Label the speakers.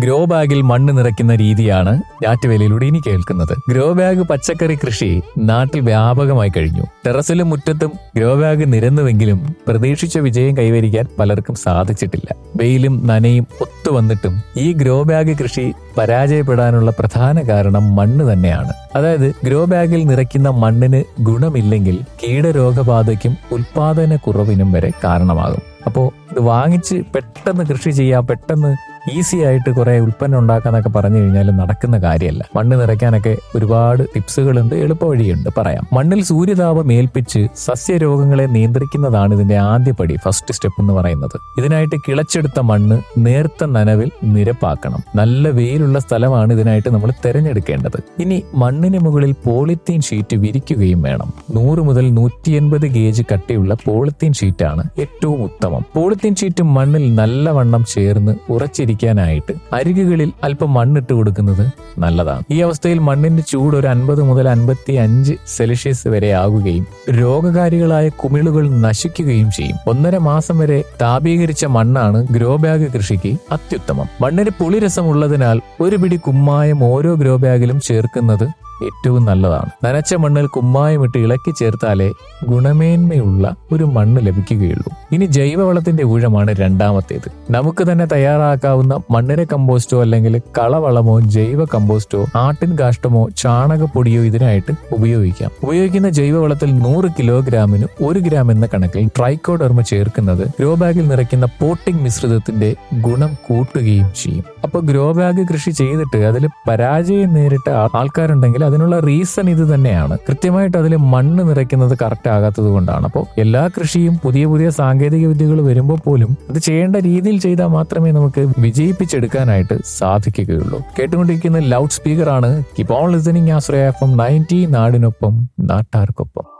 Speaker 1: grow ബാഗിൽ മണ്ണ് നിറയ്ക്കുന്ന രീതിയാണ് ഞാറ്റുവേലയിലൂടെ ഇനി കേൾക്കുന്നത് ഗ്രോ ബാഗ് പച്ചക്കറി കൃഷി നാട്ടിൽ വ്യാപകമായി കഴിഞ്ഞു ടെറസിലും മുറ്റത്തും ഗ്രോ ബാഗ് നിരന്നുവെങ്കിലും പ്രതീക്ഷിച്ച വിജയം കൈവരിക്കാൻ പലർക്കും സാധിച്ചിട്ടില്ല വെയിലും നനയും ഒത്തുവന്നിട്ടും ഈ ഗ്രോ ബാഗ് കൃഷി പരാജയപ്പെടാനുള്ള പ്രധാന കാരണം മണ്ണ് തന്നെയാണ് അതായത് ഗ്രോ ബാഗിൽ നിറയ്ക്കുന്ന മണ്ണിന് ഗുണമില്ലെങ്കിൽ കീടരോഗബാധയ്ക്കും ഉൽപാദന കുറവിനും വരെ കാരണമാകും അപ്പോൾ ഇത് വാങ്ങിച്ച് പെട്ടെന്ന് കൃഷി ചെയ്യാം പെട്ടെന്ന് ഈസി ആയിട്ട് കുറെ ഉൽപ്പന്നം ഉണ്ടാക്കാന്നൊക്കെ പറഞ്ഞു കഴിഞ്ഞാൽ നടക്കുന്ന കാര്യമല്ല മണ്ണ് നിറയ്ക്കാനൊക്കെ ഒരുപാട് ടിപ്സുകളുണ്ട് എളുപ്പവഴിയുണ്ട് പറയാം മണ്ണിൽ സൂര്യതാപം ഏൽപ്പിച്ച് സസ്യരോഗങ്ങളെ നിയന്ത്രിക്കുന്നതാണ് ഇതിന്റെ ആദ്യപടി ഫസ്റ്റ് സ്റ്റെപ്പ് എന്ന് പറയുന്നത് ഇതിനായിട്ട് കിളച്ചെടുത്ത മണ്ണ് നേർത്ത നനവിൽ നിരപ്പാക്കണം നല്ല വെയിലുള്ള സ്ഥലമാണ് ഇതിനായിട്ട് നമ്മൾ തിരഞ്ഞെടുക്കേണ്ടത് ഇനി മണ്ണിന് മുകളിൽ പോളിത്തീൻ ഷീറ്റ് വിരിക്കുകയും വേണം നൂറ് മുതൽ നൂറ്റി എൺപത് ഗേജ് കട്ടിയുള്ള പോളിത്തീൻ ഷീറ്റാണ് ഏറ്റവും ഉത്തമം പോളിത്തീൻ ഷീറ്റ് മണ്ണിൽ നല്ലവണ്ണം ചേർന്ന് ഉറച്ചിരിക്കാനായിട്ട് അരികുകളിൽ അല്പം മണ്ണിട്ട് കൊടുക്കുന്നത് നല്ലതാണ് ഈ അവസ്ഥയിൽ മണ്ണിന്റെ ചൂട് ഒരു അൻപത് മുതൽ അൻപത്തി അഞ്ച് സെൽഷ്യസ് വരെ ആകുകയും രോഗകാരികളായ കുമിളുകൾ നശിക്കുകയും ചെയ്യും ഒന്നര മാസം വരെ താപീകരിച്ച മണ്ണാണ് ഗ്രോ ബാഗ് കൃഷിക്ക് അത്യുത്തമം മണ്ണിന് പുളിരസം ഉള്ളതിനാൽ ഒരു പിടി കുമ്മായം ഓരോ ഗ്രോ ബാഗിലും ചേർക്കുന്നത് ഏറ്റവും നല്ലതാണ് നനച്ച മണ്ണിൽ കുമ്മായമിട്ട് ഇളക്കി ചേർത്താലേ ഗുണമേന്മയുള്ള ഒരു മണ്ണ് ലഭിക്കുകയുള്ളൂ ഇനി ജൈവവളത്തിന്റെ ഊഴമാണ് രണ്ടാമത്തേത് നമുക്ക് തന്നെ തയ്യാറാക്കാവുന്ന മണ്ണിര കമ്പോസ്റ്റോ അല്ലെങ്കിൽ കളവളമോ ജൈവ കമ്പോസ്റ്റോ ആട്ടിൻ കാഷ്ടമോ ചാണകപ്പൊടിയോ ഇതിനായിട്ട് ഉപയോഗിക്കാം ഉപയോഗിക്കുന്ന ജൈവവളത്തിൽ നൂറ് കിലോഗ്രാമിന് ഒരു ഗ്രാം എന്ന കണക്കിൽ ട്രൈക്കോഡർമ ചേർക്കുന്നത് ഗ്രോ ബാഗിൽ നിറയ്ക്കുന്ന പോട്ടിംഗ് മിശ്രിതത്തിന്റെ ഗുണം കൂട്ടുകയും ചെയ്യും അപ്പൊ ഗ്രോ ബാഗ് കൃഷി ചെയ്തിട്ട് അതിൽ പരാജയം നേരിട്ട ആ- ആൾക്കാരുണ്ടെങ്കിൽ അതിനുള്ള റീസൺ ഇത് തന്നെയാണ് കൃത്യമായിട്ട് അതിൽ മണ്ണ് നിറയ്ക്കുന്നത് കറക്റ്റ് ആകാത്തത് കൊണ്ടാണ് അപ്പോൾ എല്ലാ കൃഷിയും പുതിയ പുതിയ സാങ്കേതിക വിദ്യകൾ വരുമ്പോൾ പോലും അത് ചെയ്യേണ്ട രീതിയിൽ ചെയ്താൽ മാത്രമേ നമുക്ക് വിജയിപ്പിച്ചെടുക്കാനായിട്ട് സാധിക്കുകയുള്ളൂ കേട്ടുകൊണ്ടിരിക്കുന്ന ലൗഡ് സ്പീക്കർ ആണ് keep on listening Ashraya F M ninety നാടിനൊപ്പം നാട്ടാർക്കൊപ്പം